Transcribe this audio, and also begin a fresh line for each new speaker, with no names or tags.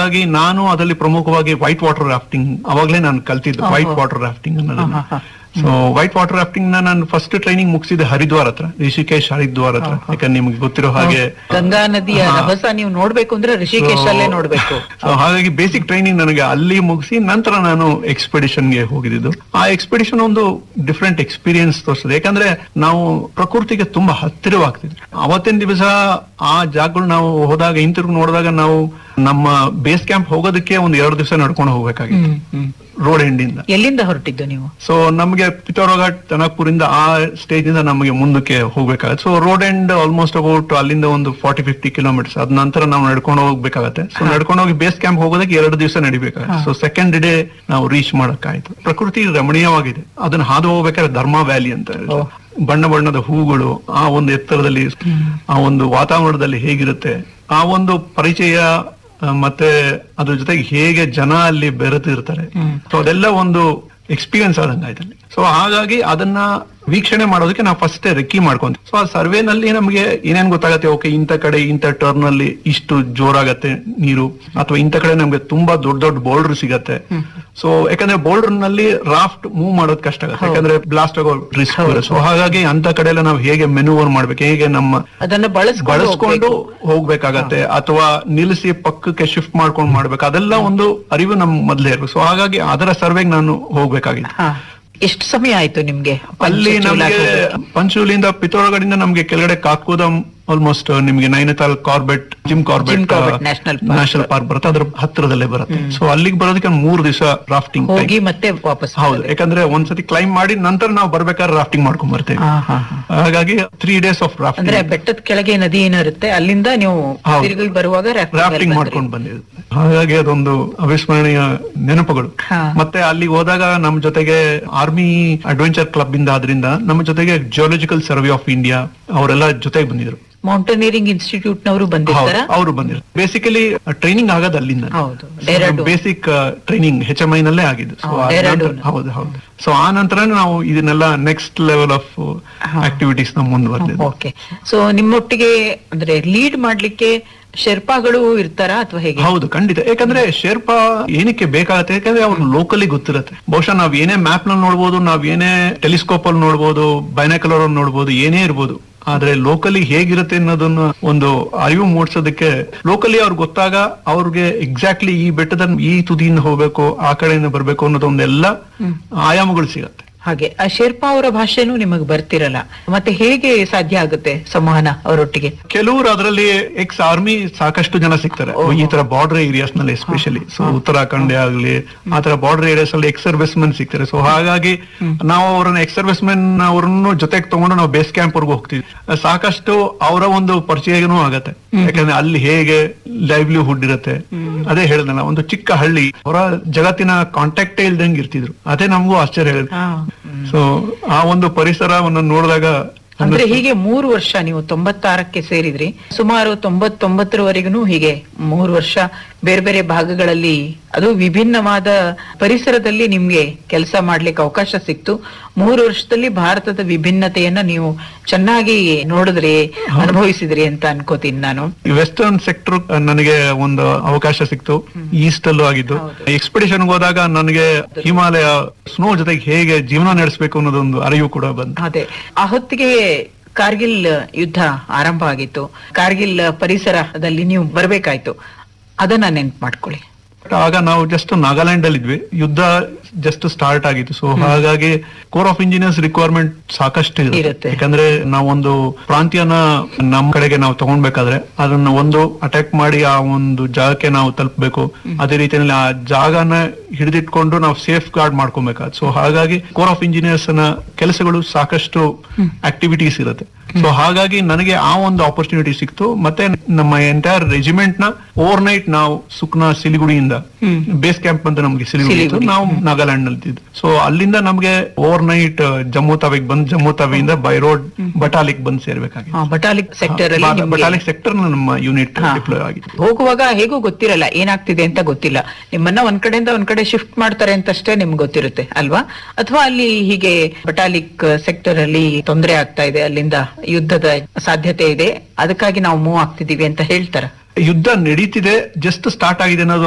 ಹಾಗಾಗಿ ನಾನು ಅದರಲ್ಲಿ ಪ್ರಮುಖವಾಗಿ ವೈಟ್ ವಾಟರ್ ರಾಫ್ಟಿಂಗ್ ಅವಾಗ್ಲೇ ನಾನು ಕಲ್ತಿದ್ದು
ಓಹೋ.
ವೈಟ್ ವಾಟರ್ ರಾಫ್ಟಿಂಗ್ ಅನ್ನೋದನ್ನ
ಹಾ, ಹಾ,
ಸೊ ವೈಟ್ ವಾಟರ್ ರಾಫ್ಟಿಂಗ್ ನ ನಾನು ಫಸ್ಟ್ ಟ್ರೈನಿಂಗ್ ಮುಗಿಸಿದೆ ಹರಿದ್ವಾರ್ ಹತ್ರ ರಿಷಿಕೇಶ್ ಹರಿದ್ವಾರ್ ಹತ್ರ ಯಾಕಂದ್ರೆ ನಿಮ್ಗೆ ಗೊತ್ತಿರೋ ಹಾಗೆ
ಗಂಗಾ ನದಿಯ
ಹಾ.
ರಭಸ ನೀವು ನೋಡ್ಬೇಕು ಅಂದ್ರೆ ರಿಷಿಕೇಶ್ ಅಲ್ಲೇ ನೋಡ್ಬೇಕು
So, ಹಾಗಾಗಿ ಬೇಸಿಕ್ ಟ್ರೈನಿಂಗ್ ನನಗೆ ಅಲ್ಲಿ ಮುಗಿಸಿ ನಂತರ ನಾನು ಎಕ್ಸ್ಪಿಡಿಷನ್ ಗೆ ಹೋಗಿದ್ದು ಆ ಎಕ್ಸ್ಪಿಡಿಷನ್ ಒಂದು ಡಿಫ್ರೆಂಟ್ ಎಕ್ಸ್ಪೀರಿಯನ್ಸ್ ತೋರಿಸ್ತದೆ ಯಾಕಂದ್ರೆ ನಾವು ಪ್ರಕೃತಿಗೆ ತುಂಬಾ ಹತ್ತಿರವಾಗ್ತಿದ್ವಿ ಅವತ್ತಿನ ದಿವಸ ಆ ಜಾಗಗಳು ನಾವು ಹೋದಾಗ ಹಿಂತಿರುಗಿ ನೋಡಿದಾಗ ನಾವು ನಮ್ಮ ಬೇಸ್ ಕ್ಯಾಂಪ್ ಹೋಗೋದಕ್ಕೆ ಒಂದು ಎರಡು ದಿವಸ ನಡ್ಕೊಂಡು ಹೋಗ್ಬೇಕಾಗಿತ್ತು
ಹ್ಮ್, ಹ್ಮ್.
ರೋಡ್ ಎಂಡಿಂದ
ಎಲ್ಲಿಂದ ಹೊರಟಿದ್ದು ನೀವು
ಸೊ ನಮಗೆ ಪಿತೋರಘಾಟ್ ತನಕ್ಪುರಿಂದ ಆ ಸ್ಟೇಜ್ ಇಂದ ನಮಗೆ ಮುಂದಕ್ಕೆ ಹೋಗ್ಬೇಕಾಗತ್ತೆ so road end almost about ಅಲ್ಲಿಂದ ಒಂದು ಫಾರ್ಟಿ ಫಿಫ್ಟಿ ಕಿಲೋಮೀಟರ್ಸ್ ಅದ ನಂತರ ನಾವು ನಡ್ಕೊಂಡು ಹೋಗ್ಬೇಕಾಗತ್ತೆ ಸೊ ನಡ್ಕೊಂಡು ಹೋಗಿ ಬೇಸ್ ಕ್ಯಾಂಪ್ ಹೋಗೋದಕ್ಕೆ ಎರಡು ದಿವಸ ನಡಿಬೇಕಾಗತ್ತೆ ಸೊ ಸೆಕೆಂಡ್ ಡೇ ನಾವು ರೀಚ್ ಮಾಡಕ್ಕಾಯ್ತು ಪ್ರಕೃತಿ ರಮಣೀಯವಾಗಿದೆ ಅದನ್ನ ಹಾದು ಹೋಗ್ಬೇಕಾದ್ರೆ ಧರ್ಮ ವ್ಯಾಲಿ ಅಂತ ಹೇಳ್ತಾರೆ. ಬಣ್ಣ ಬಣ್ಣದ ಹೂಗಳು ಆ ಒಂದು ಎತ್ತರದಲ್ಲಿ ಆ ಒಂದು ವಾತಾವರಣದಲ್ಲಿ ಹೇಗಿರುತ್ತೆ ಆ ಒಂದು ಪರಿಚಯ ಆ, ಮತ್ತೆ ಅದ್ರ ಜೊತೆಗೆ ಹೇಗೆ ಜನ ಅಲ್ಲಿ ಬೆರೆತಿರ್ತಾರೆ ಸೊ ಅದೆಲ್ಲ ಒಂದು ಎಕ್ಸ್ಪೀರಿಯನ್ಸ್ ಆದಂಗೆ ಆಯ್ತಲ್ಲಿ ಸೊ ಹಾಗಾಗಿ ಅದನ್ನ ವೀಕ್ಷಣೆ ಮಾಡೋದಕ್ಕೆ ನಾವು ಫಸ್ಟ್ ರೆಕ್ಕಿ ಮಾಡ್ಕೊಂತೀವಿ ಸೊ ಆ ಸರ್ವೆನಲ್ಲಿ ನಮಗೆ ಏನೇನ್ ಗೊತ್ತಾಗತ್ತೆ ಓಕೆ ಇಂಥ ಕಡೆ ಇಂಥ ಟರ್ನ್ ಅಲ್ಲಿ ಇಷ್ಟು ಜೋರಾಗತ್ತೆ ನೀರು ಅಥವಾ ಇಂಥ ಕಡೆ ನಮ್ಗೆ ತುಂಬಾ ದೊಡ್ಡ ದೊಡ್ಡ ಬೋಲ್ಡರ್ ಸಿಗತ್ತೆ ಸೊ ಯಾಕಂದ್ರೆ ಬೋಲ್ಡರ್ ನಲ್ಲಿ ರಾಫ್ಟ್ ಮೂವ್ ಮಾಡೋದ್ ಕಷ್ಟ ಆಗುತ್ತೆ ಯಾಕಂದ್ರೆ ಬ್ಲಾಸ್ಟ್ ಆಗೋ ರಿಸ್ಕ್ ಸೊ ಹಾಗಾಗಿ ಅಂತ ಕಡೆ ಎಲ್ಲ ನಾವು ಹೇಗೆ ಮೆನುವರ್ ಮಾಡ್ಬೇಕು ಹೇಗೆ ನಮ್ಮ
ಅದನ್ನ ಬಳಸ್ಕೊಂಡು
ಬಳಸ್ಕೊಂಡು
ಹೋಗ್ಬೇಕು.
ಹೋಗ್ಬೇಕಾಗತ್ತೆ ಅಥವಾ ನಿಲ್ಲಿಸಿ ಪಕ್ಕಕ್ಕೆ ಶಿಫ್ಟ್ ಮಾಡ್ಕೊಂಡು ಮಾಡ್ಬೇಕು ಅದೆಲ್ಲ ಒಂದು ಅರಿವು ನಮ್ ಮೊದ್ಲೇ ಇರ್ಬೇಕು ಸೊ ಹಾಗಾಗಿ ಅದರ ಸರ್ವೆಗೆ ನಾನು ಹೋಗ್ಬೇಕಾಗಿತ್ತು
ಹಾ. ಎಷ್ಟು ಸಮಯ ಆಯ್ತು ನಿಮ್ಗೆ
ಅಲ್ಲಿ
ಪಂಚಚೂಲಾಕ್
ನಮ್ಗೆ
ಹೋಗೋಕೆ?
ಪಂಚೂಲಿಂದ ಪಿತೋರಗಡಿಂದ ನಮ್ಗೆ ಕೆಳಗಡೆ ಕಾಕೋದಂ ಆಲ್ಮೋಸ್ಟ್ ನಿಮ್ಗೆ Nainital Corbett Jim Corbett
Jim Corbett national park.
National park ಬರುತ್ತೆ ಅದ್ರ ಹತ್ರದಲ್ಲೇ ಬರುತ್ತೆ ಸೊ ಅಲ್ಲಿಗೆ ಬರೋದಕ್ಕೆ ಮೂರ್ ದಿವಸ ರಾಫ್ಟಿಂಗ್
ಹೋಗಿ ಮತ್ತೆ ವಾಪಸ್
ಹೌದು ಯಾಕಂದ್ರೆ ಒಂದ್ಸತಿ ಕ್ಲೈಮ್ ಮಾಡಿ ನಂತರ ನಾವು ಬರ್ಬೇಕಾದ್ರೆ ರಾಫ್ಟಿಂಗ್ ಮಾಡ್ಕೊಂಡ್ ಬರ್ತೇವೆ
ಹಾ, ಹಾ, ಹಾ.
ಹಾಗಾಗಿ ತ್ರೀ ಡೇಸ್ ಆಫ್ ರಾಫ್ಟಿಂಗ್
ಅಂದ್ರೆ ಬೆಟ್ಟದ ಕೆಳಗೆ ನದಿ ಏನೋ ಇರುತ್ತೆ ಅಲ್ಲಿಂದ ನೀವು
ಹೌದು.
ತಿರುಗಿ ಬರುವಾಗ rafting ಅಲ್ಲಿ
ರಾಫ್ಟಿಂಗ್
ಬಂದ್ರಿ.
ಮಾಡ್ಕೊಂಡು ಬಂದಿದ್ದು ಹಾಗಾಗಿ ಅದೊಂದು ಅವಿಸ್ಮರಣೀಯ ನೆನಪುಗಳು
ಹಾ.
ಮತ್ತೆ ಅಲ್ಲಿಗೆ ಹೋದಾಗ ನಮ್ಮ ಜೊತೆಗೆ ಆರ್ಮಿ ಅಡ್ವೆಂಚರ್ ಕ್ಲಬ್ ಇಂದ ಆದ್ರಿಂದ ನಮ್ಮ ಜೊತೆಗೆ ಜಿಯೋಲಜಿಕಲ್ ಸರ್ವೆ ಆಫ್ ಇಂಡಿಯಾ ಅವರೆಲ್ಲ ಜೊತೆಗೆ ಬಂದಿದ್ರು
ಮೌಂಟೇನಿಯರಿಂಗ್ ಇನ್ಸ್ಟಿಟ್ಯೂಟ್ ನವರು ಬಂದಿರ್ತಾರ
ಅವರು ಬಂದಿದ್ರು ಬೇಸಿಕಲಿ ಟ್ರೈನಿಂಗ್ ಆಗೋದು ಅಲ್ಲಿಂದ
ಹೌದು Dehradun.
Basic training H M I ನಲ್ಲೇ ಆಗಿದ್ದು ಸೊ
ಹಾ, ಡೆಹ್ರಾಡೂನ್.
ಹೌದು ಹೌದು ಸೊ ಆ ನಂತರ ನಾವು ಇದನ್ನೆಲ್ಲ ನೆಕ್ಸ್ಟ್ ಲೆವೆಲ್ ಆಫ್ ಆಕ್ಟಿವಿಟೀಸ್ ನ ಮುಂದುವರೆದಿದ್ದು
ಓಕೆ ಸೊ ನಿಮ್ಮೊಟ್ಟಿಗೆ ಅಂದ್ರೆ ಲೀಡ್ ಮಾಡ್ಲಿಕ್ಕೆ ಶೆರ್ಪಾಗಳು ಇರ್ತಾರ ಅಥವಾ ಹೇಗೆ
ಹೌದು ಖಂಡಿತ ಯಾಕಂದ್ರೆ ಶೇರ್ಪಾ ಏನಕ್ಕೆ ಬೇಕಾಗತ್ತೆ ಯಾಕಂದ್ರೆ ಅವ್ರು ಲೋಕಲಿ ಗೊತ್ತಿರತ್ತೆ ಬಹುಶಃ ನಾವ್ ಏನೇ ಮ್ಯಾಪ್ ನಲ್ಲಿ ನೋಡ್ಬೋದು ನಾವ್ ಏನೇ ಟೆಲಿಸ್ಕೋಪ್ ಅಲ್ಲಿ ನೋಡ್ಬೋದು ಬೈನಾಕಲರ್ ಅಲ್ಲಿ ನೋಡ್ಬೋದು ಏನೇ ಇರ್ಬೋದು ಆದ್ರೆ ಲೋಕಲಿ ಹೇಗಿರುತ್ತೆ ಅನ್ನೋದನ್ನ ಒಂದು ಅರಿವು ಮೂಡಿಸೋದಕ್ಕೆ ಲೋಕಲಿ ಅವ್ರಿಗೆ ಗೊತ್ತಾಗ ಅವ್ರಿಗೆ ಎಕ್ಸಾಕ್ಟ್ಲಿ ಈ ಬೆಟ್ಟದ ಈ ತುದಿಯಿಂದ ಹೋಗ್ಬೇಕು ಆ ಕಡೆಯಿಂದ ಬರ್ಬೇಕು ಅನ್ನೋದೊಂದೆಲ್ಲ ಆಯಾಮಗಳು ಸಿಗತ್ತೆ
ಹಾಗೆ ಆ ಶೆರ್ಪಾ ಅವರ ಭಾಷೆನೂ ನಿಮಗೆ ಬರ್ತಿರಲ್ಲ ಮತ್ತೆ ಹೇಗೆ ಸಾಧ್ಯ ಆಗುತ್ತೆ ಸಂವಹನ ಅವರೊಟ್ಟಿಗೆ
ಕೆಲವರು ಅದರಲ್ಲಿ ಎಕ್ಸ್ ಆರ್ಮಿ ಸಾಕಷ್ಟು ಜನ ಸಿಗ್ತಾರೆ ಈ ತರ ಬಾರ್ಡರ್ ಏರಿಯಾಸ್ ನಲ್ಲಿ ಎಸ್ಪೆಷಲಿ ಸೊ ಉತ್ತರಾಖಂಡ ಆಗ್ಲಿ ಆ ತರ ಬಾರ್ಡರ್ ಏರಿಯಾಸ್ ಅಲ್ಲಿ ಎಕ್ಸ್ ಸರ್ವಿಸ್ ಮೆನ್ ಸಿಗ್ತಾರೆ ಸೊ ಹಾಗಾಗಿ ನಾವು ಅವರನ್ನ ಎಕ್ಸ್ ಸರ್ವಿಸ್ ಮೆನ್ ಅವರನ್ನು ಜೊತೆಗೆ ತಗೊಂಡು ನಾವು ಬೇಸ್ ಕ್ಯಾಂಪ್ ವರ್ಗು ಹೋಗ್ತೀವಿ ಸಾಕಷ್ಟು ಅವರ ಒಂದು ಪರಿಚಯನೂ ಆಗತ್ತೆ ಯಾಕಂದ್ರೆ ಅಲ್ಲಿ ಹೇಗೆ ಲೈವ್ಲಿಹುಡ್ ಇರುತ್ತೆ ಅದೇ ಹೇಳಿದ್ನಲ್ಲ ಒಂದು ಚಿಕ್ಕ ಹಳ್ಳಿ ಅವರ ಜಗತ್ತಿನ ಕಾಂಟ್ಯಾಕ್ಟೇ ಇಲ್ದಂಗೆ ಇರ್ತಿದ್ರು ಅದೇ ನಮಗೂ ಆಶ್ಚರ್ಯ ಹೇಳಿದ್ರು
ಹಾ.
ಸೊ ಆ ಒಂದು ಪರಿಸರವನ್ನು ನೋಡಿದಾಗ
ಅಂದ್ರೆ ಹೀಗೆ ಮೂರು ವರ್ಷ ನೀವು ತೊಂಬತ್ತಾರಕ್ಕೆ ಸೇರಿದ್ರಿ ಸುಮಾರು ತೊಂಬತ್ತೊಂಬತ್ತರವರೆಗೂ ಹೀಗೆ ಮೂರು ವರ್ಷ ಬೇರೆ ಬೇರೆ ಭಾಗಗಳಲ್ಲಿ ಅದು ವಿಭಿನ್ನವಾದ ಪರಿಸರದಲ್ಲಿ ನಿಮ್ಗೆ ಕೆಲಸ ಮಾಡ್ಲಿಕ್ಕೆ ಅವಕಾಶ ಸಿಕ್ತು ಮೂರು ವರ್ಷದಲ್ಲಿ ಭಾರತದ ವಿಭಿನ್ನತೆಯನ್ನ ನೀವು ಚೆನ್ನಾಗಿ ನೋಡಿದ್ರಿ ಅನುಭವಿಸಿದ್ರಿ ಅಂತ ಅನ್ಕೋತೀನಿ ನಾನು
ವೆಸ್ಟರ್ನ್ ಸೆಕ್ಟರ್ ನನಗೆ ಒಂದು ಅವಕಾಶ ಸಿಕ್ತು ಈಸ್ಟ್ ಅಲ್ಲೂ ಆಗಿದ್ದು ಎಕ್ಸ್ಪಿಡಿಷನ್ ಹೋದಾಗ ನನಗೆ ಹಿಮಾಲಯ ಸ್ನೋ ಜೊತೆಗೆ ಹೇಗೆ ಜೀವನ ನಡೆಸಬೇಕು ಅನ್ನೋದೊಂದು ಅರಿವು ಕೂಡ ಬಂತು
ಅದೇ ಆ ಹೊತ್ತಿಗೆ ಕಾರ್ಗಿಲ್ ಯುದ್ಧ ಆರಂಭ ಆಗಿತ್ತು ಕಾರ್ಗಿಲ್ ಪರಿಸರದಲ್ಲಿ ನೀವು ಬರ್ಬೇಕಾಯ್ತು ಅದನ್ನ ನೆನ್ಪು ಮಾಡ್ಕೊಳ್ಳಿ
ಆಗ ನಾವು ಜಸ್ಟ್ ನಾಗಾಲ್ಯಾಂಡ್ ಅಲ್ಲಿ ಇದ್ವಿ ಯುದ್ಧ ಜಸ್ಟ್ ಸ್ಟಾರ್ಟ್ ಆಗಿತ್ತು ಸೊ ಹಾಗಾಗಿ ಕೋರ್ ಆಫ್ ಇಂಜಿನಿಯರ್ಸ್ ರಿಕ್ವೈರ್ಮೆಂಟ್ ಸಾಕಷ್ಟು
ಇರುತ್ತೆ.
ಇರುತ್ತೆ ಯಾಕಂದ್ರೆ ನಾವೊಂದು ಪ್ರಾಂತ್ಯನ ನಮ್ಮ ಕಡೆಗೆ ನಾವು ತಗೊಂಡ್ಬೇಕಾದ್ರೆ ಅದನ್ನ ಒಂದು ಅಟ್ಯಾಕ್ ಮಾಡಿ ಆ ಒಂದು ಜಾಗಕ್ಕೆ ನಾವು ತಲುಪಬೇಕು ಅದೇ ರೀತಿಯಲ್ಲಿ ಆ ಜಾಗನ ಹಿಡಿದಿಟ್ಕೊಂಡು ನಾವು ಸೇಫ್ ಗಾರ್ಡ್ ಮಾಡ್ಕೊಬೇಕಾದ್ ಸೊ ಹಾಗಾಗಿ ಕೋರ್ ಆಫ್ ಇಂಜಿನಿಯರ್ಸ್ ನ ಕೆಲಸಗಳು ಸಾಕಷ್ಟು ಆಕ್ಟಿವಿಟೀಸ್ ಇರುತ್ತೆ ಸೊ ಹಾಗಾಗಿ ನನಗೆ ಆ ಒಂದು ಆಪರ್ಚುನಿಟಿ ಸಿಕ್ತು ಮತ್ತೆ ನಮ್ಮ ಎಂಟೈರ್ ರೆಜಿಮೆಂಟ್ ನ ಓವರ್ ನೈಟ್ ನಾವು ಸುಕ್ನಾ ಸಿಲಿಗುಡಿಯಿಂದ ಬೇಸ್ ಕ್ಯಾಂಪ್ ಅಂತ ನಮ್ಗೆ ಸಿಲಿಗುಡಿ ಇತ್ತು.
ಸಿಲಿಗುಡಿ.
ನಾವು ನಾಗಾಲ್ಯಾಂಡ್ ನಲ್ಲಿ ಇದ್ದಿದ್ದು ಸೊ ಅಲ್ಲಿಂದ ನಮ್ಗೆ ಓವರ್ ನೈಟ್ ಜಮ್ಮು ತಾವಿಗೆ ಬಂದು ಜಮ್ಮು ತಾವಿಯಿಂದ ಬೈ ರೋಡ್ ಬಟಾಲಿಕ್ ಬಂದು ಸೇರ್ಬೇಕಾಗಿತ್ತು
ಆ, ಬಟಾಲಿಕ್ ಸೆಕ್ಟರ್ ಅಲ್ಲಿ ನಿಮ್ಗೆ-
ಬಟಾಲಿಕ್ ಸೆಕ್ಟರ್ ನಮ್ಮ ಯೂನಿಟ್
ಹಾ.
ಡಿಪ್ಲಾಯ್ ಆಗಿತ್ತು
ಹೋಗುವಾಗ ಹೇಗೂ ಗೊತ್ತಿರಲ್ಲ ಏನಾಗ್ತಿದೆ ಅಂತ ಗೊತ್ತಿಲ್ಲ ನಿಮ್ಮನ್ನ ಒಂದ್ ಕಡೆಯಿಂದ ಒಂದ್ ಕಡೆ ಶಿಫ್ಟ್ ಮಾಡ್ತಾರೆ ಅಂತಷ್ಟೇ ನಿಮ್ಗೆ ಗೊತ್ತಿರುತ್ತೆ ಅಲ್ವಾ ಅಥವಾ ಅಲ್ಲಿ ಹೀಗೆ ಬಟಾಲಿಕ್ ಸೆಕ್ಟರ್ ಅಲ್ಲಿ ತೊಂದರೆ ಆಗ್ತಾ ಇದೆ ಅಲ್ಲಿಂದ ಯುದ್ಧದ ಸಾಧ್ಯತೆ ಇದೆ ಅದಕ್ಕಾಗಿ ನಾವು ಮೂವ್ ಆಗ್ತಿದೀವಿ ಅಂತ ಹೇಳ್ತಾರ
ಯುದ್ಧ ನಡೀತಿದೆ ಜಸ್ಟ್ ಸ್ಟಾರ್ಟ್ ಆಗಿದೆ ಅನ್ನೋದು